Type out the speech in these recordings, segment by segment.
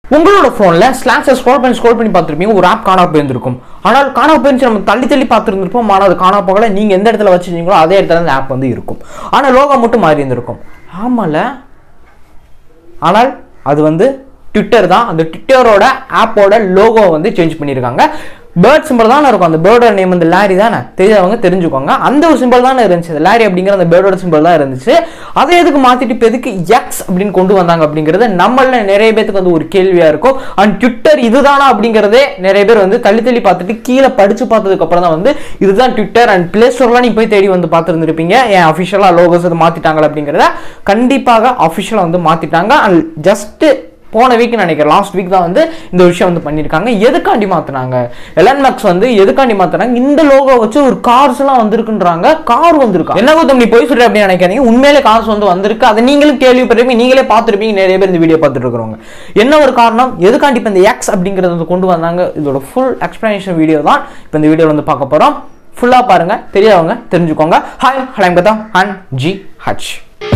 உங்களோட ஃபோனில் ஸ்லாக்ஸை ஸ்க்ரோல் பண்ணி ஸ்க்ரோல் பண்ணி பார்த்துருப்பீங்க ஒரு ஆப் காணா போயிருந்திருக்கும் ஆனால் காணா போயிருந்துச்சு நம்ம தள்ளி தள்ளி பார்த்துருந்துருப்போம் ஆனால் அது காணா போகல நீங்கள் எந்த இடத்துல வச்சிருந்தீங்களோ அதே இடத்துல அந்த ஆப் வந்து இருக்கும் ஆனால் லோகோ மட்டும் மாறி இருந்திருக்கும் ஆமால ஆனால் அது வந்து ட்விட்டர் தான் அந்த ட்விட்டரோட ஆப்போட லோகோ வந்து சேஞ்ச் பண்ணியிருக்காங்க பேர்ட் சிம்பிள் தானே இருக்கும் அந்த பேர்டோட நேம் வந்து லாரி தானே தெரியாதவங்க தெரிஞ்சுக்கோங்க அந்த ஒரு சிம்பிள் தானே இருந்துச்சு அந்த லாரி அப்படிங்கிற அந்த பேர்டோட சிம்பிள் தான் இருந்துச்சு அதை எதுக்கு மாற்றிட்டு இப்போ எதுக்கு எக்ஸ் அப்படின்னு கொண்டு வந்தாங்க அப்படிங்கிறது நம்மள நிறைய பேத்துக்கு வந்து ஒரு கேள்வியாக இருக்கும் அண்ட் ட்விட்டர் இதுதானா அப்படிங்கிறதே நிறைய பேர் வந்து தள்ளி தள்ளி பார்த்துட்டு கீழே படிச்சு பார்த்ததுக்கு அப்புறம் தான் வந்து இதுதான் ட்விட்டர் அண்ட் பிளே ஸ்டோர்லாம் நீங்க போய் தேடி வந்து பார்த்துருந்துருப்பீங்க ஏன் அஃபிஷியலாக லோகோஸ் இது மாற்றிட்டாங்களா அப்படிங்கிறத கண்டிப்பாக அஃபிஷியலாக வந்து மாற்றிட்டாங்க அண்ட் ஜஸ்ட்டு போன வீக் நினைக்கிறேன் லாஸ்ட் வீக் தான் வந்து இந்த விஷயம் வந்து பண்ணியிருக்காங்க எதுக்காண்டி மாற்றினாங்க எலன் மேக்ஸ் வந்து எதுக்காண்டி மாற்றினாங்க இந்த லோகோ வச்சு ஒரு கார்ஸ் எல்லாம் வந்திருக்குன்றாங்க கார் வந்திருக்கு என்ன கௌதம் நீ போய் சொல்ற அப்படின்னு நினைக்காதீங்க உண்மையிலே காசு வந்து வந்திருக்கு அதை நீங்களும் கேள்விப்பட்டிருப்பீங்க நீங்களே பார்த்துருப்பீங்க நிறைய பேர் இந்த வீடியோ பார்த்துட்டு இருக்கிறவங்க என்ன ஒரு காரணம் எதுக்காண்டி இப்போ இந்த எக்ஸ் அப்படிங்கிறத வந்து கொண்டு வந்தாங்க இதோட ஃபுல் எக்ஸ்பிளனேஷன் வீடியோ தான் இப்போ இந்த வீடியோ வந்து பார்க்க போகிறோம் ஃபுல்லாக பாருங்க தெரியாதவங்க தெரிஞ்சுக்கோங்க ஹாய் ஹலாம் கதா அண்ட் ஜி ஹச்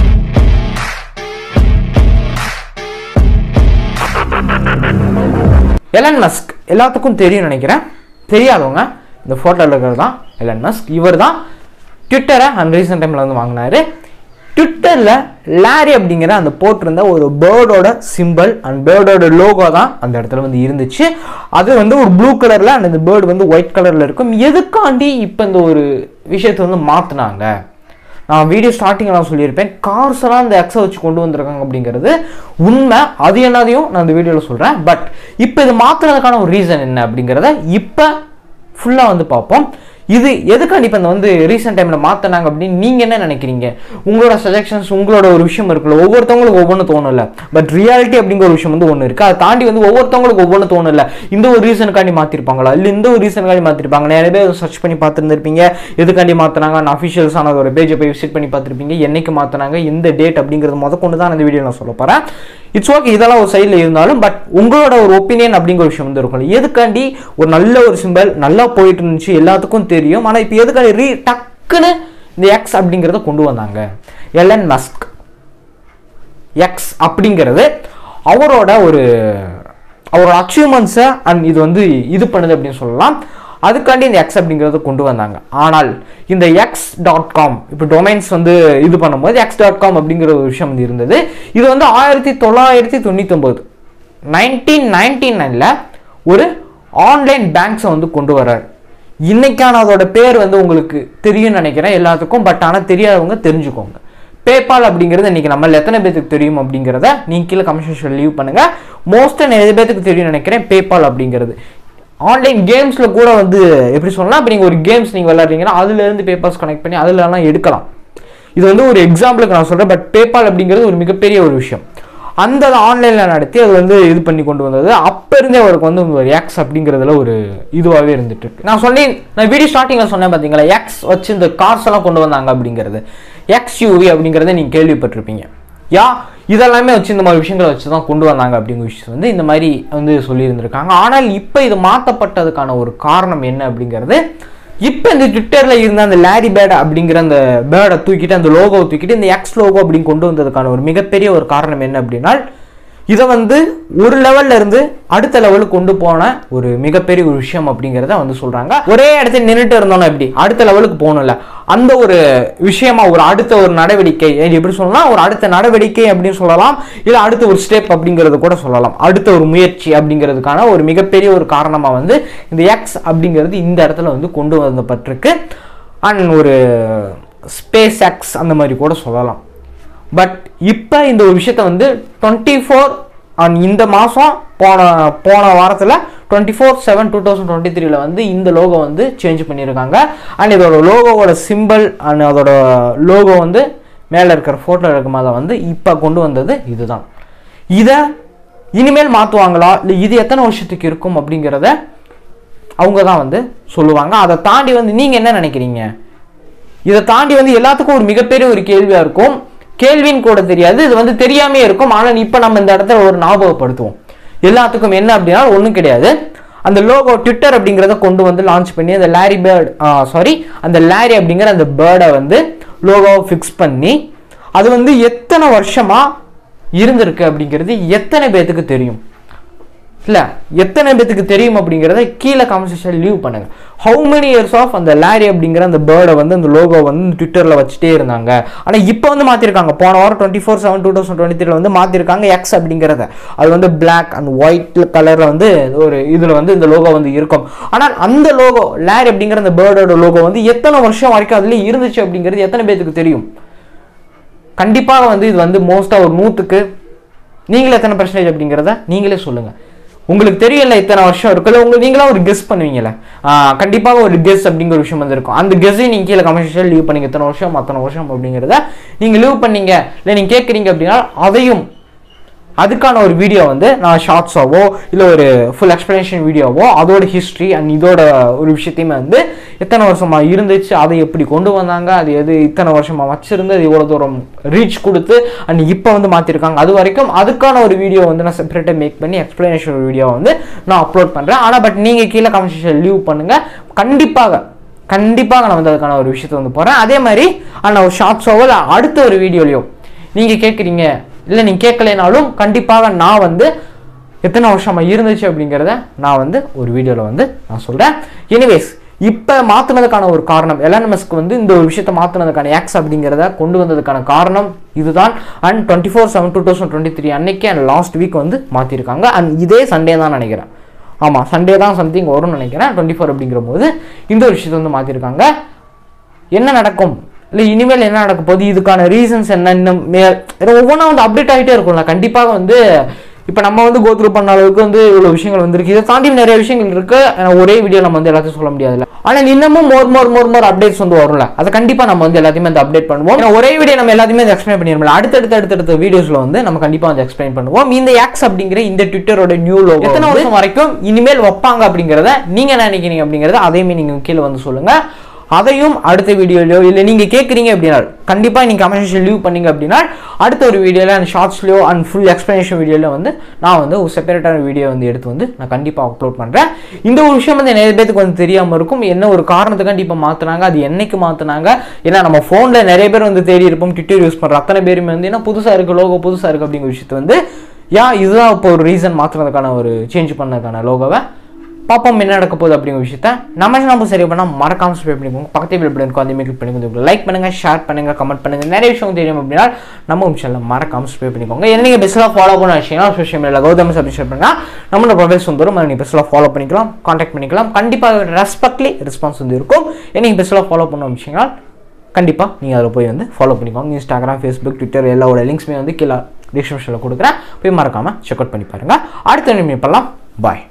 எலன் மஸ்க் எல்லாத்துக்கும் தெரியும் நினைக்கிறேன் தெரியாதவங்க இந்த ஃபோட்டோவில் இருக்கிறது தான் எலன் மஸ்க் இவர் தான் ட்விட்டரை அண்ட் ரீசெண்ட் டைமில் வந்து வாங்கினாரு ட்விட்டரில் லாரி அப்படிங்கிற அந்த போட்டிருந்த ஒரு பேர்டோட சிம்பிள் அண்ட் பேர்டோட லோகோ தான் அந்த இடத்துல வந்து இருந்துச்சு அது வந்து ஒரு ப்ளூ கலரில் அண்ட் இந்த பேர்டு வந்து ஒயிட் கலரில் இருக்கும் எதுக்காண்டி இப்போ இந்த ஒரு விஷயத்தை வந்து மாற்றினாங்க நான் வீடியோ ஸ்டார்டிங்கில் நான் சொல்லியிருப்பேன் கார்ஸ் எல்லாம் இந்த எக்ஸை வச்சு கொண்டு வந்திருக்காங்க அப்படிங்கிறது உண்மை அது என்னதையும் நான் இந்த வீடியோவில் சொல்கிறேன் பட் இப்போ இது மாற்றுறதுக்கான ஒரு ரீசன் என்ன அப்படிங்கிறத இப்போ ஃபுல்லாக வந்து பார்ப்போம் இது எதுக்காண்டி இப்போ இந்த வந்து ரீசெண்ட் டைமில் மாற்றினாங்க அப்படின்னு நீங்கள் என்ன நினைக்கிறீங்க உங்களோட சஜஷன்ஸ் உங்களோட ஒரு விஷயம் இருக்குல்ல ஒவ்வொருத்தவங்களுக்கு ஒவ்வொன்று தோணும்ல பட் ரியாலிட்டி அப்படிங்கிற ஒரு விஷயம் வந்து ஒன்று இருக்குது அதை தாண்டி வந்து ஒவ்வொருத்தவங்களுக்கு ஒவ்வொன்று தோணும்ல இந்த ஒரு ரீசனுக்காண்டி மாற்றிருப்பாங்களா இல்லை இந்த ஒரு ரீசனுக்காண்டி மாற்றிருப்பாங்க நிறைய பேர் சர்ச் பண்ணி பார்த்துருந்துருப்பீங்க எதுக்காண்டி மாற்றினாங்க நான் அஃபிஷியல்ஸான ஒரு பேஜை போய் விசிட் பண்ணி பார்த்துருப்பீங்க என்னைக்கு மாற்றினாங்க எந்த டேட் அப்படிங்கிறது முத கொண்டு தான் இந்த வீடியோ நான் சொல்ல போகிறேன் இட்ஸ் ஓகே இதெல்லாம் ஒரு சைடில் இருந்தாலும் பட் உங்களோட ஒரு ஒப்பீனியன் அப்படிங்கிற விஷயம் வந்து இருக்கும் எதுக்காண்டி ஒரு நல்ல ஒரு சிம்பிள் நல்லா போயிட்டு இருந்துச்சு எல்லாத்துக்கும் தெரியும் ஆனால் இப்போ எதுக்காண்டி ரீ டக்குன்னு இந்த எக்ஸ் அப்படிங்கிறத கொண்டு வந்தாங்க எலன் மஸ்க் எக்ஸ் அப்படிங்கிறது அவரோட ஒரு அவரோட அச்சீவ்மெண்ட்ஸை அண்ட் இது வந்து இது பண்ணுது அப்படின்னு சொல்லலாம் அதுக்காண்டி இந்த எக்ஸ் அப்படிங்கிறத கொண்டு வந்தாங்க ஆனால் இந்த எக்ஸ் டாட் காம் இப்போ டொமைன்ஸ் வந்து இது பண்ணும்போது எக்ஸ் டாட் காம் அப்படிங்கிற ஒரு விஷயம் வந்து இருந்தது இது வந்து ஆயிரத்தி தொள்ளாயிரத்தி தொண்ணூத்தொம்பது நைன்டீன் நைன்டி நைனில் ஒரு ஆன்லைன் பேங்க்ஸை வந்து கொண்டு வர்றார் இன்னைக்கான அதோட பேர் வந்து உங்களுக்கு தெரியும்னு நினைக்கிறேன் எல்லாத்துக்கும் பட் ஆனால் தெரியாதவங்க தெரிஞ்சுக்கோங்க பேபால் அப்படிங்கிறது இன்னைக்கு நம்ம எத்தனை பேத்துக்கு தெரியும் அப்படிங்கிறத நீங்க கீழே கமெண்ட் செக்ஷன் லீவ் பண்ணுங்க மோஸ்ட்டாக நிறைய பேத்துக்கு தெரியும் நினைக்கிறேன் பேபால் அப்படிங்கிறது ஆன்லைன் கேம்ஸில் கூட வந்து எப்படி சொல்லலாம் இப்போ நீங்கள் ஒரு கேம்ஸ் நீங்கள் விளையாடுறீங்கன்னா அதுலேருந்து பேப்பர்ஸ் கனெக்ட் பண்ணி அதுலலாம் எடுக்கலாம் இது வந்து ஒரு எக்ஸாம்பிளுக்கு நான் சொல்கிறேன் பட் பேபால் அப்படிங்கிறது ஒரு மிகப்பெரிய ஒரு விஷயம் அந்த ஆன்லைனில் நடத்தி அது வந்து இது பண்ணி கொண்டு வந்தது அப்போ இருந்தே அவருக்கு வந்து ஒரு எக்ஸ் அப்படிங்கிறதுல ஒரு இதுவாகவே இருந்துட்டு இருக்கு நான் சொன்னேன் நான் வீடியோ ஸ்டார்டிங்கில் சொன்னேன் பார்த்தீங்களா எக்ஸ் வச்சு இந்த கார்ஸ் எல்லாம் கொண்டு வந்தாங்க அப்படிங்கிறது எக்ஸ் யூவி அப்படிங்கிறத நீங்கள் கேள்விப்பட்டிருப்பீங்க யா இதெல்லாமே வச்சு இந்த மாதிரி விஷயங்களை வச்சு தான் கொண்டு வந்தாங்க அப்படிங்கிற விஷயம் வந்து இந்த மாதிரி வந்து சொல்லியிருந்திருக்காங்க ஆனால் இப்போ இது மாற்றப்பட்டதுக்கான ஒரு காரணம் என்ன அப்படிங்கிறது இப்போ இந்த ட்விட்டரில் இருந்த அந்த லாரி பேட் அப்படிங்கிற அந்த பேடை தூக்கிட்டு அந்த லோகோவை தூக்கிட்டு இந்த எக்ஸ் லோகோ அப்படின்னு கொண்டு வந்ததுக்கான ஒரு மிகப்பெரிய ஒரு காரணம் என்ன அப்படின்னா இதை வந்து ஒரு லெவல்ல இருந்து அடுத்த லெவலுக்கு கொண்டு போன ஒரு மிகப்பெரிய ஒரு விஷயம் அப்படிங்கிறத வந்து சொல்றாங்க ஒரே இடத்துல நின்றுட்டு இருந்தோம்னா எப்படி அடுத்த லெவலுக்கு போகணும்ல அந்த ஒரு விஷயமா ஒரு அடுத்த ஒரு நடவடிக்கை இது எப்படி சொல்லலாம் ஒரு அடுத்த நடவடிக்கை அப்படின்னு சொல்லலாம் இல்லை அடுத்த ஒரு ஸ்டெப் அப்படிங்கிறது கூட சொல்லலாம் அடுத்த ஒரு முயற்சி அப்படிங்கிறதுக்கான ஒரு மிகப்பெரிய ஒரு காரணமாக வந்து இந்த எக்ஸ் அப்படிங்கிறது இந்த இடத்துல வந்து கொண்டு வந்தப்பட்டிருக்கு அண்ட் ஒரு ஸ்பேஸ் எக்ஸ் அந்த மாதிரி கூட சொல்லலாம் பட் இப்போ இந்த ஒரு விஷயத்த வந்து டுவெண்ட்டி ஃபோர் அண்ட் இந்த மாதம் போன போன வாரத்தில் twenty four seven two thousand twenty த்ரீல வந்து இந்த லோகோ வந்து சேஞ்ச் பண்ணியிருக்காங்க அண்ட் இதோட லோகோவோட சிம்பிள் அண்ட் அதோட லோகோ வந்து மேலே இருக்கிற ஃபோட்டோ இருக்கும்போது வந்து இப்போ கொண்டு வந்தது இதுதான் இதை இனிமேல் மாற்றுவாங்களா இல்லை இது எத்தனை வருஷத்துக்கு இருக்கும் அப்படிங்கிறத அவங்க தான் வந்து சொல்லுவாங்க அதை தாண்டி வந்து நீங்கள் என்ன நினைக்கிறீங்க இதை தாண்டி வந்து எல்லாத்துக்கும் ஒரு மிகப்பெரிய ஒரு கேள்வியாக இருக்கும் கேள்வின்னு கூட தெரியாது இது வந்து தெரியாமே இருக்கும் ஆனால் இப்போ நம்ம இந்த இடத்துல ஒரு ஞாபகப்படுத்துவோம் எல்லாத்துக்கும் என்ன அப்படின்னா ஒன்றும் கிடையாது அந்த லோகோ ட்விட்டர் அப்படிங்கிறத கொண்டு வந்து லான்ச் பண்ணி அந்த லாரி பேர்ட் சாரி அந்த லாரி அப்படிங்கிற அந்த பேர்டை வந்து லோகோவை ஃபிக்ஸ் பண்ணி அது வந்து எத்தனை வருஷமா இருந்திருக்கு அப்படிங்கிறது எத்தனை பேத்துக்கு தெரியும் இல்லை எத்தனை பேத்துக்கு தெரியும் அப்படிங்கிறத கீழே கான்வர்சேஷன் லீவ் பண்ணுங்க ஹவு many இயர்ஸ் ஆஃப் அந்த லாரி அப்படிங்கிற அந்த பேர்டை வந்து அந்த லோகோ வந்து ட்விட்டரில் வச்சுட்டே இருந்தாங்க ஆனால் இப்போ வந்து மாற்றிருக்காங்க போன வாரம் twenty four seven two thousand twenty த்ரீல வந்து மாற்றிருக்காங்க எக்ஸ் அப்படிங்கிறத அது வந்து பிளாக் அண்ட் ஒயிட் கலரில் வந்து ஒரு இதில் வந்து இந்த லோகோ வந்து இருக்கும் ஆனால் அந்த லோகோ லாரி அப்படிங்கிற அந்த பேர்டோட லோகோ வந்து எத்தனை வருஷம் வரைக்கும் அதுலேயே இருந்துச்சு அப்படிங்கிறது எத்தனை பேத்துக்கு தெரியும் கண்டிப்பாக வந்து இது வந்து மோஸ்ட்டாக ஒரு நூற்றுக்கு நீங்களே எத்தனை பர்சன்டேஜ் அப்படிங்கிறத நீங்களே சொல்லுங்கள் உங்களுக்கு தெரியல இத்தனை வருஷம் இருக்குல்ல உங்களுக்கு நீங்களா ஒரு கெஸ் பண்ணுவீங்கல்ல ஆஹ் கண்டிப்பாக ஒரு கெஸ் அப்படிங்கிற ஒரு விஷயம் வந்து இருக்கும் அந்த கெஸ்ஸையும் நீங்கள் கீழே கமர்ஷியல் லீவ் பண்ணீங்க இத்தனை வருஷம் அத்தனை வருஷம் அப்படிங்கிறத நீங்கள் லீவ் பண்ணீங்க இல்லை நீங்கள் கேட்குறீங்க அப்படின்னா அதையும் அதுக்கான ஒரு வீடியோ வந்து நான் ஷார்ட்ஸாவோ இல்லை ஒரு ஃபுல் எக்ஸ்பிளனேஷன் வீடியோவோ அதோட ஹிஸ்ட்ரி அண்ட் இதோட ஒரு விஷயத்தையுமே வந்து எத்தனை வருஷமா இருந்துச்சு அதை எப்படி கொண்டு வந்தாங்க அது எது இத்தனை வருஷமா வச்சிருந்து அது எவ்வளோ தூரம் ரீச் கொடுத்து அண்ட் இப்போ வந்து மாற்றிருக்காங்க அது வரைக்கும் அதுக்கான ஒரு வீடியோ வந்து நான் செப்பரேட்டாக மேக் பண்ணி எக்ஸ்பிளனேஷன் வீடியோ வந்து நான் அப்லோட் பண்ணுறேன் ஆனால் பட் நீங்கள் கீழே கமெண்ட் லீவ் பண்ணுங்கள் கண்டிப்பாக கண்டிப்பாக நான் வந்து அதுக்கான ஒரு விஷயத்தை வந்து போகிறேன் அதே மாதிரி ஆனால் ஒரு ஷார்ட்ஸாவோ இல்லை அடுத்த ஒரு வீடியோலையோ நீங்கள் கேட்குறீங்க இல்லை நீங்கள் கேட்கலைனாலும் கண்டிப்பாக நான் வந்து எத்தனை வருஷமா இருந்துச்சு அப்படிங்கிறத நான் வந்து ஒரு வீடியோவில் வந்து நான் சொல்கிறேன் எனிவேஸ் இப்போ மாற்றினதுக்கான ஒரு காரணம் எலானமஸ்க்கு வந்து இந்த ஒரு விஷயத்தை மாற்றினதுக்கான ஆக்ஸ் அப்படிங்கிறத கொண்டு வந்ததுக்கான காரணம் இதுதான் and twenty four seven two thousand twenty three அன்னைக்கு அண்ட் லாஸ்ட் வீக் வந்து மாற்றிருக்காங்க அண்ட் இதே சண்டே தான் நினைக்கிறேன் ஆமாம் சண்டே தான் சம்திங் வரும்னு நினைக்கிறேன் டுவெண்ட்டி ஃபோர் அப்படிங்கிற போது இந்த ஒரு விஷயத்தை வந்து மாற்றிருக்காங்க என்ன நடக்கும் இல்லை இனிமேல் என்ன நடக்க போகுது இதுக்கான ரீசன்ஸ் என்ன இன்னும் மே ஒவ்வொன்றா வந்து அப்டேட் ஆகிட்டே இருக்கும்ல கண்டிப்பாக வந்து இப்போ நம்ம வந்து கோத்ரூ பண்ண அளவுக்கு வந்து இவ்வளோ விஷயங்கள் வந்துருக்கு இதை தாண்டி நிறைய விஷயங்கள் இருக்கு ஆனா ஒரே வீடியோ நம்ம வந்து எல்லாத்தையும் சொல்ல முடியாதுல்ல ஆனால் இன்னமும் மோர் மோர் மோர் மோர் அப்டேட்ஸ் வந்து வரும்ல அதை கண்டிப்பாக நம்ம வந்து எல்லாத்தையுமே வந்து அப்டேட் பண்ணுவோம் ஏன்னா ஒரே வீடியோ நம்ம எல்லாத்தையுமே எக்ஸ்பிளைன் பண்ணிடுவோம் அடுத்தடுத்த அடுத்தடுத்த வீடியோஸ்ல வந்து நம்ம கண்டிப்பாக வந்து எக்ஸ்பிளைன் பண்ணுவோம் இந்த ஆக்ஸ் அப்படிங்கிற இந்த ட்விட்டரோட நியூ லோகோ எத்தனை வருஷம் வரைக்கும் இனிமேல் வைப்பாங்க அப்படிங்கிறத நீங்க என்ன நினைக்கிறீங்க அப்படிங்கிறத அதையுமே நீங்க கீழே வந்து சொல்லுங்க அதையும் அடுத்த வீடியோலையோ இல்லை நீங்கள் கேட்குறீங்க அப்படின்னா கண்டிப்பாக நீங்கள் கமெண்ட் லீவ் பண்ணீங்க அப்படின்னா அடுத்த ஒரு வீடியோவில் அண்ட் ஷார்ட்ஸ்லையோ அண்ட் ஃபுல் எக்ஸ்ப்ளனேஷன் வீடியோவில் வந்து நான் வந்து ஒரு செப்பரேட்டான வீடியோ வந்து எடுத்து வந்து நான் கண்டிப்பாக அப்லோட் பண்ணுறேன் இந்த ஒரு விஷயம் வந்து நிறைய பேருக்கு வந்து தெரியாமல் இருக்கும் என்ன ஒரு காரணத்துக்காண்டி இப்போ மாற்றினாங்க அது என்னைக்கு மாற்றினாங்க ஏன்னா நம்ம ஃபோனில் நிறைய பேர் வந்து தேடி இருப்போம் ட்விட்டர் யூஸ் பண்ணுற அத்தனை பேருமே வந்து என்ன புதுசாக இருக்குது லோகோ புதுசாக இருக்குது அப்படிங்கிற விஷயத்தை வந்து ஏன் இதுதான் இப்போ ஒரு ரீசன் மாற்றுறதுக்கான ஒரு சேஞ்ச் பண்ணதுக்கான லோகோவை பார்ப்போம் என்ன நடக்க போகுது அப்படிங்கிற விஷயத்த நம்ம நம்ம சரி பண்ணால் மறக்காம சப்ஸ்கிரைப் பண்ணிக்கோங்க பக்கத்தில் பில் பட்டன் இருக்கும் அதே கிளிக் பண்ணி கொஞ்சம் லைக் பண்ணுங்க ஷேர் பண்ணுங்க கமெண்ட் பண்ணுங்க நிறைய விஷயம் தெரியும் அப்படின்னா நம்ம சேனல் மறக்காம சப்ஸ்கிரைப் பண்ணிக்கோங்க என்ன நீங்கள் பெஸ்ட்டாக ஃபாலோ பண்ண விஷயம்னா சோஷியல் மீடியாவில் கௌதம் சப்ஸ்கிரைப் பண்ணால் நம்மளோட ப்ரொஃபைல்ஸ் வந்துடும் அதை நீங்கள் பெஸ்ட்டாக ஃபாலோ பண்ணிக்கலாம் காண்டாக்ட் பண்ணிக்கலாம் கண்டிப்பாக ரெஸ்பெக்ட்லி ரெஸ்பான்ஸ் வந்து இருக்கும் என்ன நீங்கள் பெஸ்ட்டாக ஃபாலோ பண்ண விஷயங்கள் கண்டிப்பாக நீங்கள் அதில் போய் வந்து ஃபாலோ பண்ணிக்கோங்க இன்ஸ்டாகிராம் ஃபேஸ்புக் ட்விட்டர் எல்லாவோட லிங்க்ஸுமே வந்து கீழே டிஸ்கிரிப்ஷனில் கொடுக்குறேன் போய் மறக்காமல் செக் அவுட் பண்ணி பாருங்கள் அடுத்த நிமிடம் பண்ணலாம் பாய்